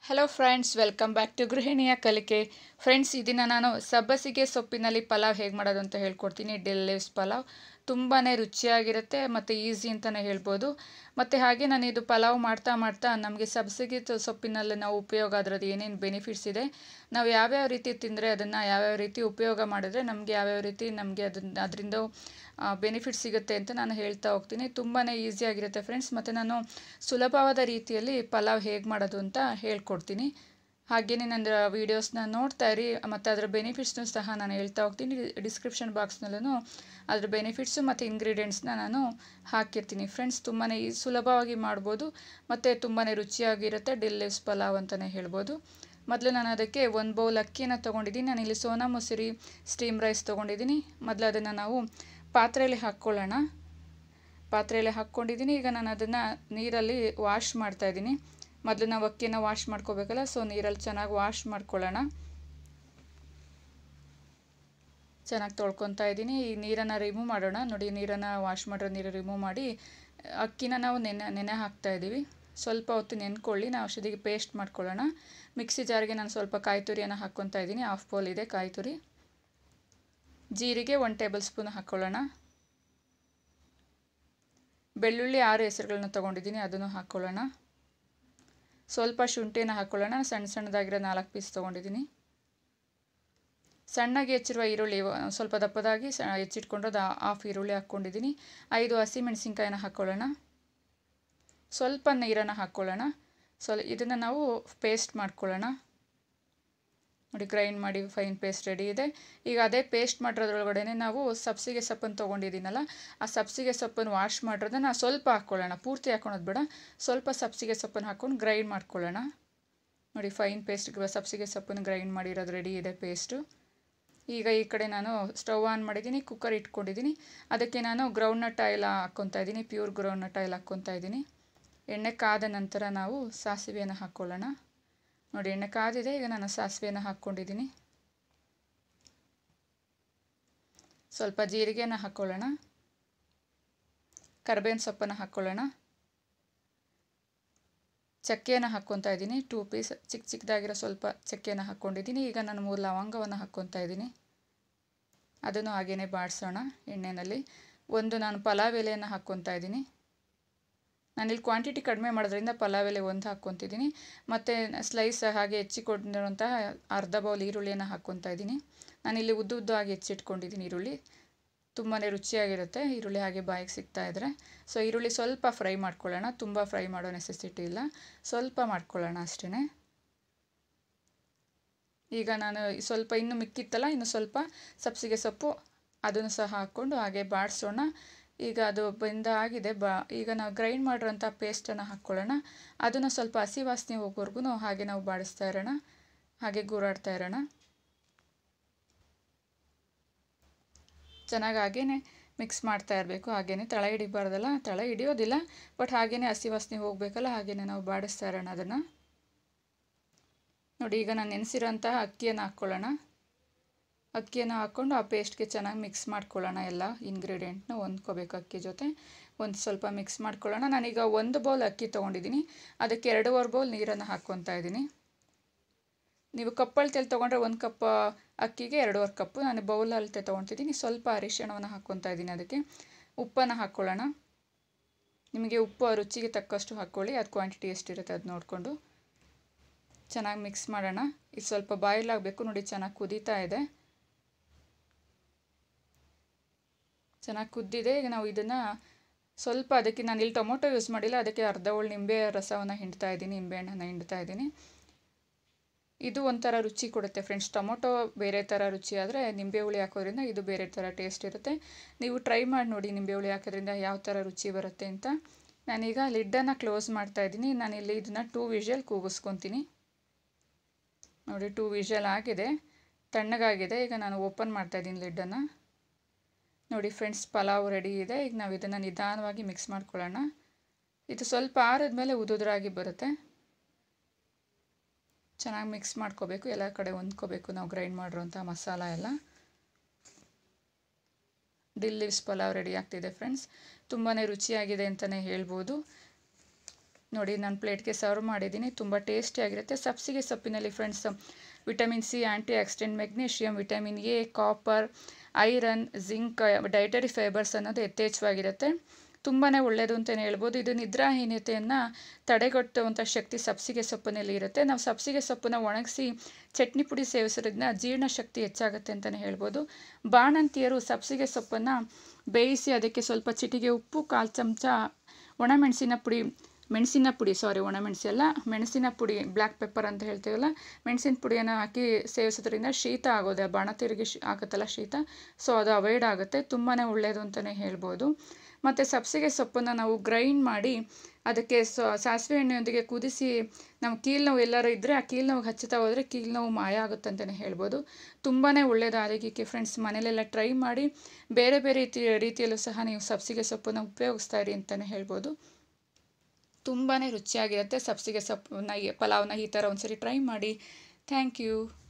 hello friends welcome back to ಗೃಹಿಣಿಯ ಕಲಿಕೆ friends ಈ ದಿನ ನಾನು ಸಬ್ಬಸಿಗೆ ಸೊಪ್ಪಿನಲ್ಲಿ ಪಲಾವ್ ಹೇಗೆ ಮಾಡೋದು ಅಂತ ಹೇಳ್ಕೊಡ್ತೀನಿ ಡೆಲ್ ಲೀವ್ಸ್ ಪಲಾವ್ ತುಂಬಾ ರುಚಿಯಾಗಿರುತ್ತೆ ಮತ್ತು ಈಸಿ ಅಂತಲೇ ಹೇಳ್ಬೋದು ಮತ್ತು ಹಾಗೆ ನಾನು ಇದು ಪಲಾವ್ ಮಾಡ್ತಾ ಮಾಡ್ತಾ ನಮಗೆ ಸಬ್ಬಸಿಗೆ ತ- ಸೊಪ್ಪಿನಲ್ಲಿ ನಾವು ಉಪಯೋಗ ಅದರದ್ದು ಏನೇನು ಬೆನಿಫಿಟ್ಸ್ ಇದೆ ನಾವು ಯಾವ್ಯಾವ ರೀತಿ ತಿಂದರೆ ಅದನ್ನು ಯಾವ್ಯಾವ ರೀತಿ ಉಪಯೋಗ ಮಾಡಿದ್ರೆ ನಮಗೆ ಯಾವ್ಯಾವ ರೀತಿ ನಮಗೆ ಅದನ್ನ ಅದರಿಂದ ಬೆನಿಫಿಟ್ ಸಿಗುತ್ತೆ ಅಂತ ನಾನು ಹೇಳ್ತಾ ಹೋಗ್ತೀನಿ ತುಂಬಾ ಈಸಿಯಾಗಿರುತ್ತೆ ಫ್ರೆಂಡ್ಸ್ ಮತ್ತು ನಾನು ಸುಲಭವಾದ ರೀತಿಯಲ್ಲಿ ಪಲಾವ್ ಹೇಗೆ ಮಾಡೋದು ಅಂತ ಹೇಳ್ಕೊಡ್ತೀನಿ ಹಾಗೆಯೇ ನನ್ನ ವೀಡಿಯೋಸ್ನ ನೋಡ್ತಾ ಇರಿ ಮತ್ತು ಅದರ ಬೆನಿಫಿಟ್ಸ್ನು ಸಹ ನಾನು ಹೇಳ್ತಾ ಹೋಗ್ತೀನಿ ಡಿಸ್ಕ್ರಿಪ್ಷನ್ ಬಾಕ್ಸ್ನಲ್ಲೂ ಅದ್ರ ಬೆನಿಫಿಟ್ಸು ಮತ್ತು ಇಂಗ್ರೀಡಿಯೆಂಟ್ಸ್ನ ನಾನು ಹಾಕಿರ್ತೀನಿ ಫ್ರೆಂಡ್ಸ್ ತುಂಬಾ ಈ ಸುಲಭವಾಗಿ ಮಾಡ್ಬೋದು ಮತ್ತು ತುಂಬಾ ರುಚಿಯಾಗಿರುತ್ತೆ ಡಿಲ್ ಲೀವ್ಸ್ ಪಲಾವ್ ಅಂತಲೇ ಹೇಳ್ಬೋದು ಮೊದಲು ನಾನು ಅದಕ್ಕೆ ಒಂದು ಬೌಲ್ ಅಕ್ಕಿನ ತೊಗೊಂಡಿದ್ದೀನಿ ನಾನಿಲ್ಲಿ ಸೋನಾ ಮೊಸರಿ ಸ್ಟೀಮ್ ರೈಸ್ ತೊಗೊಂಡಿದ್ದೀನಿ ಮೊದಲು ಅದನ್ನು ನಾವು ಪಾತ್ರೆಯಲ್ಲಿ ಹಾಕ್ಕೊಳ್ಳೋಣ ಪಾತ್ರೆಯಲ್ಲಿ ಹಾಕ್ಕೊಂಡಿದ್ದೀನಿ ಈಗ ನಾನು ಅದನ್ನು ನೀರಲ್ಲಿ ವಾಶ್ ಮಾಡ್ತಾಯಿದ್ದೀನಿ ಮೊದಲು ನಾವು ಅಕ್ಕಿನ ವಾಶ್ ಮಾಡ್ಕೋಬೇಕಲ್ಲ ಸೊ ನೀರಲ್ಲಿ ಚೆನ್ನಾಗಿ ವಾಶ್ ಮಾಡ್ಕೊಳ್ಳೋಣ ಚೆನ್ನಾಗಿ ತೊಳ್ಕೊತಾ ಇದ್ದೀನಿ ಈ ನೀರನ್ನು ರಿಮೂವ್ ಮಾಡೋಣ ನೋಡಿ ನೀರನ್ನು ವಾಶ್ ಮಾಡಿರೋ ನೀರು ರಿಮೂವ್ ಮಾಡಿ ಅಕ್ಕಿನ ನಾವು ನೆನೆ ನೆನೆ ಹಾಕ್ತಾ ಇದ್ದೀವಿ ಸ್ವಲ್ಪ ಹೊತ್ತು ನೆನ್ಕೊಳ್ಳಿ ನಾವು ಅಷ್ಟೊತ್ತಿಗೆ ಪೇಸ್ಟ್ ಮಾಡ್ಕೊಳ್ಳೋಣ ಮಿಕ್ಸಿ ಜಾರಿಗೆ ನಾನು ಸ್ವಲ್ಪ ಕಾಯಿ ತುರಿಯನ್ನು ಹಾಕ್ಕೊತಾ ಇದ್ದೀನಿ ಹಾಫ್ ಬೌಲ್ ಇದೆ ಕಾಯಿ ತುರಿ ಜೀರಿಗೆ ಒನ್ ಟೇಬಲ್ ಸ್ಪೂನ್ ಹಾಕ್ಕೊಳ್ಳೋಣ ಬೆಳ್ಳುಳ್ಳಿ ಆರು ಹೆಸರುಗಳನ್ನ ತೊಗೊಂಡಿದ್ದೀನಿ ಅದನ್ನು ಹಾಕ್ಕೊಳ್ಳೋಣ ಸ್ವಲ್ಪ ಶುಂಠಿನ ಹಾಕ್ಕೊಳ್ಳೋಣ ಸಣ್ಣ ಸಣ್ಣದಾಗಿರೋ ನಾಲ್ಕು ಪೀಸ್ ತೊಗೊಂಡಿದ್ದೀನಿ ಸಣ್ಣಗೆ ಹೆಚ್ಚಿರುವ ಈರುಳ್ಳಿ ಸ್ವಲ್ಪ ದಪ್ಪದಾಗಿ ಸ ಹೆಚ್ಚಿಟ್ಕೊಂಡದ್ದು ಹಾಫ್ ಈರುಳ್ಳಿ ಹಾಕ್ಕೊಂಡಿದ್ದೀನಿ ಐದು ಹಸಿಮೆಣಸಿನ್ಕಾಯಿನ ಹಾಕ್ಕೊಳ್ಳೋಣ ಸ್ವಲ್ಪ ನೀರನ್ನು ಹಾಕ್ಕೊಳ್ಳೋಣ ಸ್ವಲ್ ಇದನ್ನು ನಾವು ಪೇಸ್ಟ್ ಮಾಡ್ಕೊಳ್ಳೋಣ ನೋಡಿ ಗ್ರೈಂಡ್ ಮಾಡಿ ಫೈನ್ ಪೇಸ್ಟ್ ರೆಡಿ ಇದೆ ಈಗ ಅದೇ ಪೇಸ್ಟ್ ಮಾಡಿರೋದ್ರೊಳಗಡೆ ನಾವು ಸಬ್ಸಿಗೆ ಸೊಪ್ಪನ್ನು ತೊಗೊಂಡಿದ್ದೀನಲ್ಲ ಆ ಸಬ್ಸಿಗೆ ಸೊಪ್ಪನ್ನು ವಾಶ್ ಮಾಡಿರೋದನ್ನ ಸ್ವಲ್ಪ ಹಾಕ್ಕೊಳ್ಳೋಣ ಪೂರ್ತಿ ಹಾಕ್ಕೊಳೋದು ಬೇಡ ಸ್ವಲ್ಪ ಸಬ್ಸಿಗೆ ಸೊಪ್ಪನ್ನು ಹಾಕ್ಕೊಂಡು ಗ್ರೈಂಡ್ ಮಾಡ್ಕೊಳ್ಳೋಣ ನೋಡಿ ಫೈನ್ ಪೇಸ್ಟ್ ಸಬ್ಸಿಗೆ ಸೊಪ್ಪನ್ನು ಗ್ರೈಂಡ್ ಮಾಡಿರೋದು ರೆಡಿ ಇದೆ ಪೇಸ್ಟು ಈಗ ಈ ಕಡೆ ನಾನು ಸ್ಟವ್ ಆನ್ ಮಾಡಿದ್ದೀನಿ ಕುಕ್ಕರ್ ಇಟ್ಕೊಂಡಿದ್ದೀನಿ ಅದಕ್ಕೆ ನಾನು ಗ್ರೌಂಡ್ನಟ್ ಆಯಿಲ್ ಹಾಕ್ಕೊತಾ ಇದ್ದೀನಿ ಪ್ಯೂರ್ ಗ್ರೌಂಡ್ನಟ್ ಆಯಿಲ್ ಹಾಕ್ಕೊತಾ ಇದ್ದೀನಿ ಎಣ್ಣೆ ಕಾದ ನಂತರ ನಾವು ಸಾಸಿವೆಯನ್ನು ಹಾಕ್ಕೊಳ್ಳೋಣ ನೋಡಿ ಎಣ್ಣೆ ಕಾದಿದೆ ಈಗ ನಾನು ಸಾಸಿವೆಯನ್ನು ಹಾಕ್ಕೊಂಡಿದ್ದೀನಿ ಸ್ವಲ್ಪ ಜೀರಿಗೆನ ಹಾಕ್ಕೊಳ್ಳೋಣ ಕರ್ಬೇವಿನ ಸೊಪ್ಪನ್ನು ಹಾಕ್ಕೊಳ್ಳೋಣ ಚಕ್ಕೆಯನ್ನು ಹಾಕ್ಕೊತಾ ಇದ್ದೀನಿ ಟೂ ಪೀಸ್ ಚಿಕ್ಕ ಚಿಕ್ಕದಾಗಿರೋ ಸ್ವಲ್ಪ ಚಕ್ಕೆಯನ್ನು ಹಾಕ್ಕೊಂಡಿದ್ದೀನಿ ಈಗ ನಾನು ಮೂರು ಲವಂಗವನ್ನು ಹಾಕ್ಕೊತಾ ಇದ್ದೀನಿ ಅದನ್ನು ಹಾಗೇ ಬಾಡಿಸೋಣ ಎಣ್ಣೆಯಲ್ಲಿ ಒಂದು ನಾನು ಪಲಾವ್ ಎಲೆಯನ್ನು ಹಾಕ್ಕೊತಾ ಇದ್ದೀನಿ ನಾನಿಲ್ಲಿ ಕ್ವಾಂಟಿಟಿ ಕಡಿಮೆ ಮಾಡೋದ್ರಿಂದ ಪಲಾವ್ ಎಲೆ ಒಂದು ಹಾಕ್ಕೊತಿದ್ದೀನಿ ಮತ್ತು ಸ್ಲೈಸ್ ಹಾಗೆ ಹೆಚ್ಚಿಕೊಂಡಿರುವಂತಹ ಅರ್ಧ ಬೌಲ್ ಈರುಳ್ಳಿಯನ್ನು ಹಾಕ್ಕೊತಾ ಇದ್ದೀನಿ ನಾನಿಲ್ಲಿ ಉದ್ದು ಉದ್ದವಾಗಿ ಹೆಚ್ಚಿಟ್ಕೊಂಡಿದ್ದೀನಿ ಈರುಳ್ಳಿ ತುಂಬಾ ರುಚಿಯಾಗಿರುತ್ತೆ ಈರುಳ್ಳಿ ಹಾಗೆ ಬಾಯಿಗೆ ಸಿಗ್ತಾ ಇದ್ದರೆ ಸೊ ಈರುಳ್ಳಿ ಸ್ವಲ್ಪ ಫ್ರೈ ಮಾಡ್ಕೊಳ್ಳೋಣ ತುಂಬ ಫ್ರೈ ಮಾಡೋ ನೆಸೆಸಿಟಿ ಇಲ್ಲ ಸ್ವಲ್ಪ ಮಾಡ್ಕೊಳ್ಳೋಣ ಅಷ್ಟೇ ಈಗ ನಾನು ಸ್ವಲ್ಪ ಇನ್ನು ಮಿಕ್ಕಿತ್ತಲ್ಲ ಇನ್ನು ಸ್ವಲ್ಪ ಸಬ್ಸಿಗೆ ಸೊಪ್ಪು ಅದನ್ನು ಸಹ ಹಾಕ್ಕೊಂಡು ಹಾಗೆ ಬಾಡಿಸೋಣ ಈಗ ಅದು ಬೆಂದ ಆಗಿದೆ ಬಾ ಈಗ ನಾವು ಗ್ರೈಂಡ್ ಮಾಡಿರೋಂಥ ಪೇಸ್ಟನ್ನು ಹಾಕ್ಕೊಳ್ಳೋಣ ಅದನ್ನು ಸ್ವಲ್ಪ ಹಸಿ ವಾಸನೆ ಹೋಗೋವರೆಗೂ ಹಾಗೆ ನಾವು ಬಾಡಿಸ್ತಾ ಇರೋಣ ಹಾಗೆ ಗೂರಾಡ್ತಾ ಇರೋಣ ಚೆನ್ನಾಗಿ ಹಾಗೇ ಮಿಕ್ಸ್ ಮಾಡ್ತಾ ಇರಬೇಕು ಹಾಗೇ ತಳ ಹಿಡಿಬಾರ್ದಲ್ಲ ತಳ ಹಿಡಿಯೋದಿಲ್ಲ ಬಟ್ ಹಾಗೇ ಹಸಿ ವಾಸನೆ ಹೋಗಬೇಕಲ್ಲ ಹಾಗೇ ನಾವು ಬಾಡಿಸ್ತಾ ಇರೋಣ ಅದನ್ನು ನೋಡಿ ಈಗ ನಾನು ನೆನೆಸಿರೋಂತಹ ಅಕ್ಕಿಯನ್ನು ಹಾಕ್ಕೊಳ್ಳೋಣ ಅಕ್ಕಿಯನ್ನು ಹಾಕ್ಕೊಂಡು ಆ ಪೇಸ್ಟ್ಗೆ ಚೆನ್ನಾಗಿ ಮಿಕ್ಸ್ ಮಾಡ್ಕೊಳ್ಳೋಣ ಎಲ್ಲ ಇಂಗ್ರೀಡಿಯೆಂಟ್ನ ಹೊಂದ್ಕೋಬೇಕು ಅಕ್ಕಿ ಜೊತೆ ಒಂದು ಸ್ವಲ್ಪ ಮಿಕ್ಸ್ ಮಾಡ್ಕೊಳ್ಳೋಣ ನಾನೀಗ ಒಂದು ಬೌಲ್ ಅಕ್ಕಿ ತೊಗೊಂಡಿದ್ದೀನಿ ಅದಕ್ಕೆ ಎರಡೂವರೆ ಬೌಲ್ ನೀರನ್ನು ಹಾಕ್ಕೊತಾ ಇದ್ದೀನಿ ನೀವು ಕಪ್ ಅಳತೆಯಲ್ಲಿ ತೊಗೊಂಡ್ರೆ ಒಂದು ಕಪ್ ಅಕ್ಕಿಗೆ ಎರಡೂವರೆ ಕಪ್ಪು ನಾನು ಬೌಲ್ ಅಳತೆ ತೊಗೊತಿದ್ದೀನಿ ಸ್ವಲ್ಪ ಅರಿಶಿಣವನ್ನು ಹಾಕ್ಕೊತಾ ಇದ್ದೀನಿ ಅದಕ್ಕೆ ಉಪ್ಪನ್ನು ಹಾಕ್ಕೊಳ್ಳೋಣ ನಿಮಗೆ ಉಪ್ಪು ರುಚಿಗೆ ತಕ್ಕಷ್ಟು ಹಾಕ್ಕೊಳ್ಳಿ ಅದು ಕ್ವಾಂಟಿಟಿ ಎಷ್ಟಿರುತ್ತೆ ಅದು ನೋಡಿಕೊಂಡು ಚೆನ್ನಾಗಿ ಮಿಕ್ಸ್ ಮಾಡೋಣ ಇದು ಸ್ವಲ್ಪ ಬಾಯ್ಲ್ ಆಗಬೇಕು ನೋಡಿ ಚೆನ್ನಾಗಿ ಕುದೀತಾ ಇದೆ ಚೆನ್ನಾಗಿ ಕುದ್ದಿದೆ ಈಗ ನಾವು ಇದನ್ನು ಸ್ವಲ್ಪ ಅದಕ್ಕೆ ನಾನು ಇಲ್ಲಿ ಟೊಮೊಟೊ ಯೂಸ್ ಮಾಡಿಲ್ಲ ಅದಕ್ಕೆ ಅರ್ಧ ಹೋಳು ನಿಂಬೆ ರಸವನ್ನು ಹಿಂಡ್ತಾ ಇದ್ದೀನಿ ನಿಂಬೆಹಣ್ಣನ್ನು ಹಿಂಡ್ತಾ ಇದ್ದೀನಿ ಇದು ಒಂಥರ ರುಚಿ ಕೊಡುತ್ತೆ ಫ್ರೆಂಡ್ಸ್ ಟೊಮೊಟೊ ಬೇರೆ ಥರ ರುಚಿ ಆದರೆ ನಿಂಬೆ ಹುಳಿ ಹಾಕೋದ್ರಿಂದ ಇದು ಬೇರೆ ಥರ ಟೇಸ್ಟ್ ಇರುತ್ತೆ ನೀವು ಟ್ರೈ ಮಾಡಿ ನೋಡಿ ನಿಂಬೆ ಹುಳಿ ಹಾಕೋದ್ರಿಂದ ಯಾವ ಥರ ರುಚಿ ಬರುತ್ತೆ ಅಂತ ನಾನೀಗ ಲಿಡ್ಡನ್ನು ಕ್ಲೋಸ್ ಮಾಡ್ತಾ ಇದ್ದೀನಿ ನಾನಿಲ್ಲಿ ಇದನ್ನು ಟೂ ವಿಷಲ್ ಕೂಗಿಸ್ಕೊತೀನಿ ನೋಡಿ ಟೂ ವಿಷಲ್ ಆಗಿದೆ ತಣ್ಣಗಾಗಿದೆ ಈಗ ನಾನು ಓಪನ್ ಮಾಡ್ತಾ ಇದ್ದೀನಿ ಲಿಡ್ಡನ್ನು ನೋಡಿ ಫ್ರೆಂಡ್ಸ್ ಪಲಾವ್ ರೆಡಿ ಇದೆ ಈಗ ನಾವು ಇದನ್ನು ನಿಧಾನವಾಗಿ ಮಿಕ್ಸ್ ಮಾಡ್ಕೊಳ್ಳೋಣ ಇದು ಸ್ವಲ್ಪ ಆರಿದ್ಮೇಲೆ ಉದುದ್ರಾಗಿ ಬರುತ್ತೆ ಚೆನ್ನಾಗಿ ಮಿಕ್ಸ್ ಮಾಡ್ಕೋಬೇಕು ಎಲ್ಲ ಕಡೆ ಹೊಂದ್ಕೋಬೇಕು ನಾವು ಗ್ರೈಂಡ್ ಮಾಡಿರೋಂಥ ಮಸಾಲ ಎಲ್ಲ ಡಿಲ್ ಲೀವ್ಸ್ ಪಲಾವ್ ರೆಡಿ ಆಗ್ತಿದೆ ಫ್ರೆಂಡ್ಸ್ ತುಂಬಾ ರುಚಿಯಾಗಿದೆ ಅಂತಲೇ ಹೇಳ್ಬೋದು ನೋಡಿ ನಾನು ಪ್ಲೇಟ್ಗೆ ಸರ್ವ್ ಮಾಡಿದ್ದೀನಿ ತುಂಬ ಟೇಸ್ಟಿಯಾಗಿರುತ್ತೆ ಸಬ್ಸಿಗೆ ಸೊಪ್ಪಿನಲ್ಲಿ friends vitamin C antioxidant magnesium vitamin A copper iron zinc dietary fibres ಅನ್ನೋದು ಯಥೇಚ್ಛವಾಗಿರುತ್ತೆ ತುಂಬಾ ಒಳ್ಳೆಯದು ಅಂತಲೇ ಹೇಳ್ಬೋದು ಇದು ನಿದ್ರಾಹೀನತೆಯನ್ನು ತಡೆಗಟ್ಟುವಂಥ ಶಕ್ತಿ ಸಬ್ಸಿಗೆ ಸೊಪ್ಪಿನಲ್ಲಿ ಇರುತ್ತೆ ನಾವು ಸಬ್ಸಿಗೆ ಸೊಪ್ಪನ್ನು ಒಣಗಿಸಿ ಚಟ್ನಿ ಪುಡಿ ಸೇವಿಸೋದ್ರಿಂದ ಜೀರ್ಣಶಕ್ತಿ ಹೆಚ್ಚಾಗುತ್ತೆ ಅಂತಲೇ ಹೇಳ್ಬೋದು ಬಾಣಂತಿಯರು ಸಬ್ಸಿಗೆ ಸೊಪ್ಪನ್ನು ಬೇಯಿಸಿ ಅದಕ್ಕೆ ಸ್ವಲ್ಪ ಚಿಟಿಗೆ ಉಪ್ಪು ಕಾಲು ಚಮಚ ಒಣಮೆಣಸಿನ ಪುಡಿ ಮೆಣಸಿನ ಪುಡಿ ಸಾರಿ ಒಣಮೆಣಸಿ ಅಲ್ಲ ಮೆಣಸಿನ ಪುಡಿ ಬ್ಲ್ಯಾಕ್ ಪೆಪ್ಪರ್ ಅಂತ ಹೇಳ್ತೀವಲ್ಲ ಮೆಣಸಿನ ಪುಡಿಯನ್ನು ಹಾಕಿ ಸೇವಿಸೋದ್ರಿಂದ ಶೀತ ಆಗೋದೆ ಬಾಣತಿಯರಿಗೆ ಶಿ ಆಗುತ್ತಲ್ಲ ಶೀತ ಸೊ ಅದು ಅವಾಯ್ಡ್ ಆಗುತ್ತೆ ತುಂಬಾ ಒಳ್ಳೆಯದು ಅಂತಲೇ ಹೇಳ್ಬೋದು ಮತ್ತು ಸಬ್ಸಿಗೆ ಸೊಪ್ಪನ್ನು ನಾವು ಗ್ರೈಂಡ್ ಮಾಡಿ ಅದಕ್ಕೆ ಸಾಸಿವೆ ಎಣ್ಣೆಯೊಂದಿಗೆ ಕುದಿಸಿ ನಮ್ಮ ಕೀಲು ನೋವು ಎಲ್ಲರೂ ಇದ್ದರೆ ಆ ಕೀಲು ನೋವು ಹಚ್ಚುತ್ತಾ ಹೋದರೆ ಕೀಲು ನೋವು ಮಾಯ ಆಗುತ್ತೆ ಅಂತಲೇ ಹೇಳ್ಬೋದು ತುಂಬಾ ಒಳ್ಳೆಯದು ಆರೋಗ್ಯಕ್ಕೆ ಫ್ರೆಂಡ್ಸ್ ಮನೇಲೆಲ್ಲ ಟ್ರೈ ಮಾಡಿ ಬೇರೆ ಬೇರೆ ರೀತಿ ರೀತಿಯಲ್ಲೂ ಸಹ ನೀವು ಸಬ್ಸಿಗೆ ಸೊಪ್ಪನ್ನು ಉಪಯೋಗಿಸ್ತಾ ಇರಿ ಅಂತಲೇ ಹೇಳ್ಬೋದು ತುಂಬಾ ರುಚಿಯಾಗಿರುತ್ತೆ ಸಬ್ಸಿಗೆ ಸೊಪ್ಪನ್ನ ಪಲಾವ್ನ ಈ ಥರ ಒಂದ್ಸರಿ ಟ್ರೈ ಮಾಡಿ ಥ್ಯಾಂಕ್ ಯು